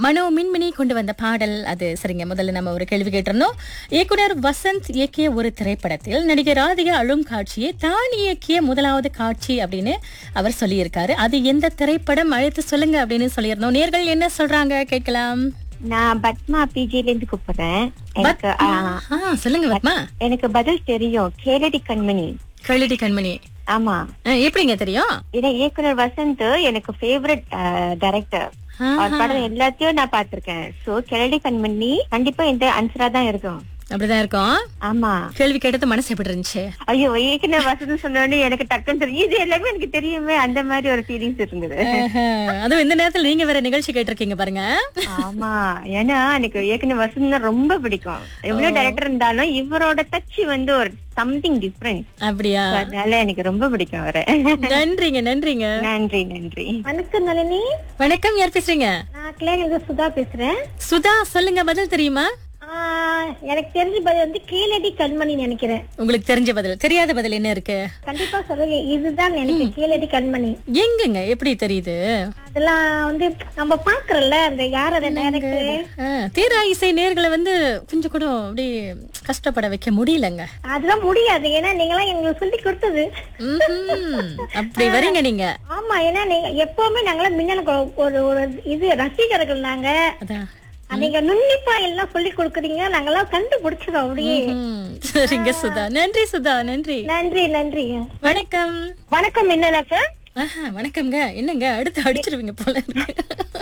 மனோ மின்மினி கொண்டு வந்த பாடல் அது சரிங்க முதல்ல நம்ம ஒரு கேள்வி கேட்டிருந்தோம் இயக்குனர் வசந்த் இயக்கிய ஒரு திரைப்படத்தில் நடிகர் ராதிகா அழும் காட்சியை தான் இயக்கிய முதலாவது காட்சி அப்படின்னு அவர் சொல்லியிருக்காரு அது எந்த திரைப்படம் அழைத்து சொல்லுங்க அப்படின்னு சொல்லியிருந்தோம் நேர்கள் என்ன சொல்றாங்க கேட்கலாம் நான் பத்மா பிஜில இருந்து கூப்பிடுறேன் எனக்கு ஆ, ஆ, சொல்லுங்க பத்மா எனக்கு பதில் தெரியும் கேளடி கண்மணி கழுடி கண்மணி ஆமா ஆ, எப்படிங்க தெரியும் ஏன்னா இயக்குனர் வசந்த் எனக்கு ஃபேவரட் டைரக்டர் அவர் படம் எல்லாத்தையும் நான் பார்த்திருக்கேன் சோ கிழடி கண்மணி கண்டிப்பா இந்த ஆன்சரா தான் இருக்கும் அப்படிதான் இருக்கும் ஆமா கேள்வி கேட்டது மனசு எப்படி இருந்துச்சு ஐயோ இயக்குனர் வசந்த் சொன்னோடனே எனக்கு டக்குன்னு தெரியும் இது எல்லாமே எனக்கு தெரியுமே அந்த மாதிரி ஒரு ஃபீலிங்ஸ் இருந்தது ஆஹா. அதுவும் இந்த நேரத்துல நீங்க வேற நிகழ்ச்சி கேட்டிருக்கீங்க பாருங்க ஆமா ஏன்னா எனக்கு இயக்குனர் வசந்த் ரொம்ப பிடிக்கும் எவ்வளவு டைரக்டர் இருந்தாலும் இவரோட டச் வந்து ஒரு சம்திங் டிஃப்ரெண்ட் அப்படியா அதனால எனக்கு ரொம்ப பிடிக்கும் அவரை நன்றிங்க நன்றிங்க நன்றி நன்றி வணக்கம் நளினி வணக்கம் யார் பேசுறீங்க நான் கிளையில சுதா பேசுறேன் சுதா சொல்லுங்க பதில் தெரியுமா ஆஹ், எனக்கு தெரிஞ்ச பதில் வந்து கீழடி கண்மணி நினைக்கிறேன் உங்களுக்கு தெரிஞ்ச பதில் தெரியாத பதில் என்ன இருக்கு கண்டிப்பா சொல்லுங்க இதுதான் எனக்கு கீழடி கண்மணி எங்குங்க எப்படி தெரியுது அதெல்லாம் வந்து நம்ம பாக்குறோம்ல அந்த யார் அந்த டைரக்டர் ஆ, தீரா இசை நேர்களை வந்து கொஞ்சம் கூட அப்படி கஷ்டப்பட வைக்க முடியலங்க அதெல்லாம் முடியாது ஏன்னா நீங்களாம் எங்களுக்கு சொல்லி கொடுத்தது ம்ஹும். அப்படி வரீங்க நீங்க ஆமா ஏன்னா நீங்க எப்பவுமே நாங்களாம் மின்னல் கொ- ஒரு ஒரு இது ரசிகர்கள் நாங்க அதான் நீங்க நுண்ணிப்பா எல்லாம் சொல்லி கொடுக்குறீங்க நாங்கெல்லாம் கண்டுபிடிச்சிடும் அப்படியே ம், சரிங்க சுதா நன்றி சுதா நன்றி நன்றி நன்றிங்க வணக்கம் வணக்கம் என்னன்னா சார் ஆஹா வணக்கம்ங்க என்னங்க அடுத்து அடிச்சிருவீங்க போல இருக்கு.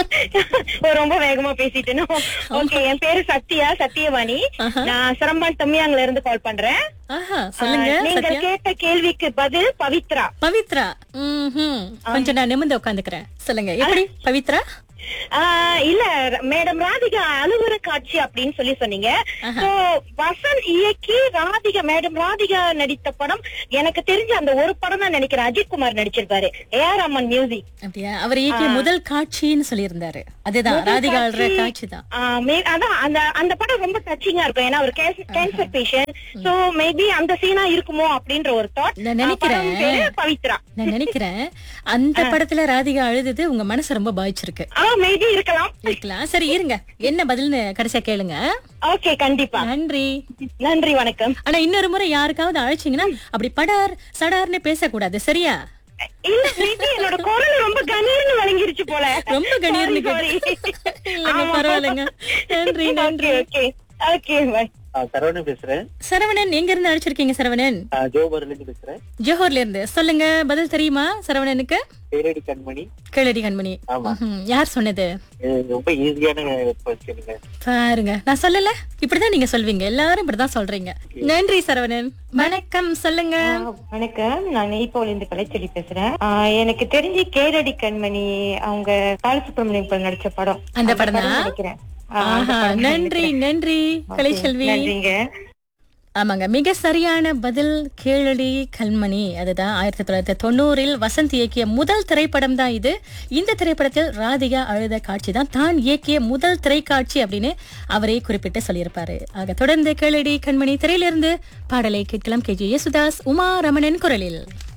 ரொம்ப வேகமா பேசிட்டேன் ஓகே என் பேரு சத்யா சத்யவாணி நான் சிரம்பான் தம்மியாங்கல இருந்து கால் பண்றேன் ஆஹா சொல்லுங்க நீங்கள் சத்யா கேட்ட கேள்விக்கு பதில் பவித்ரா பவித்ரா ம்ஹும். கொஞ்சம் நான் நிமிர்ந்து உட்காந்துக்கிறேன் சொல்லுங்க எப்படி பவித்ரா ஆஹ் இல்ல மேடம் ராதிகா அலுவல காட்சி அப்படின்னு சொல்லி சொன்னீங்க So, வசந்த் இயக்கி ராதிகா மேடம் ராதிகா நடித்த படம் எனக்கு தெரிஞ்ச அந்த ஒரு படம் தான் நினைக்கிறேன் அஜித் குமார் நடிச்சிருப்பாரு ஏஆர் அம்மன் மியூசிக் அப்படியா அவர் இயக்கிய முதல் காட்சின்னு சொல்லியிருந்தாரு அதுதான் ராதிகா ஆடுற காட்சி தான் அதான் அந்த அந்த படம் ரொம்ப டச்சிங்கா இருக்கும் ஏன்னா ஒரு கேன்சர் பேஷண்ட் சோ மேபி அந்த சீனா இருக்குமோ அப்படின்ற ஒரு தாட் நான் நினைக்கிறேன். பவித்ரா நான் நினைக்கிறேன் அந்த படத்துல ராதிகா அழுதது உங்க மனசு ரொம்ப பாதிச்சிருக்கு ஆ மேபி இருக்கலாம் இருக்கலாம் சரி இருங்க என்ன பதில்னு கடைசியா கேளுங்க ஓகே கண்டிப்பா நன்றி நன்றி வணக்கம் ஆனா இன்னொரு முறை யாருக்காவது அழைச்சீங்கன்னா அப்படி படார் சடார்னு பேசக்கூடாது சரியா இல்ல மேபி என்னோட குரல் ரொம்ப கணீர்னு வழங்கிருச்சு போல ரொம்ப கணீர்னு Sorry, sorry. இல்லைங்க ஆமா. பரவாயில்லைங்க நன்றி நன்றி ஓகே ஓகே பாய் ஆ, சரவணன் பேசுறேன் சரவணன் எங்க இருந்து அழைச்சிருக்கீங்க சரவணன் ஆ, ஜோபர்ல இருந்து பேசுறேன் ஜோஹர்ல இருந்து சொல்லுங்க பதில் தெரியுமா சரவணனுக்கு பேரடி கண்மணி கேளடி கண்மணி ஆமா. ம்ஹும். யார் சொன்னது இது ரொம்ப ஈஸியான கொஸ்டினுங்க பாருங்க நான் சொல்லல இப்படிதான் நீங்க சொல்வீங்க எல்லாரும் இப்படிதான் சொல்றீங்க நன்றி சரவணன் வணக்கம் சொல்லுங்க வணக்கம் நான் நெய்ப்போல இருந்து கலைச்செடி பேசுறேன் ஆஹ் எனக்கு தெரிஞ்சு கேரடி கண்மணி அவங்க பாலசுப்ரமணியம் நடிச்ச படம் அந்த படம் தான்? நினைக்கிறேன் ஆஹ் அந்த ஆஹா படம் நன்றி நினைக்கிறேன். நன்றி கலைச்செல்வி நன்றிங்க ஆமாங்க மிக சரியான பதில் கேளடி கல்மணி அதுதான் ஆயிரத்தி தொள்ளாயிரத்தி தொண்ணூறில் வசந்த் இயக்கிய முதல் திரைப்படம் தான் இது இந்த திரைப்படத்தில் ராதிகா அழுத காட்சி தான் தான் இயக்கிய முதல் திரைக்காட்சி அப்படின்னு அவரே குறிப்பிட்டு சொல்லியிருப்பாரு ஆக தொடர்ந்து கேளடி கண்மணி திரையிலிருந்து பாடலை கேட்கலாம் கே ஜே யேசுதாஸ் உமா ரமணன் குரலில்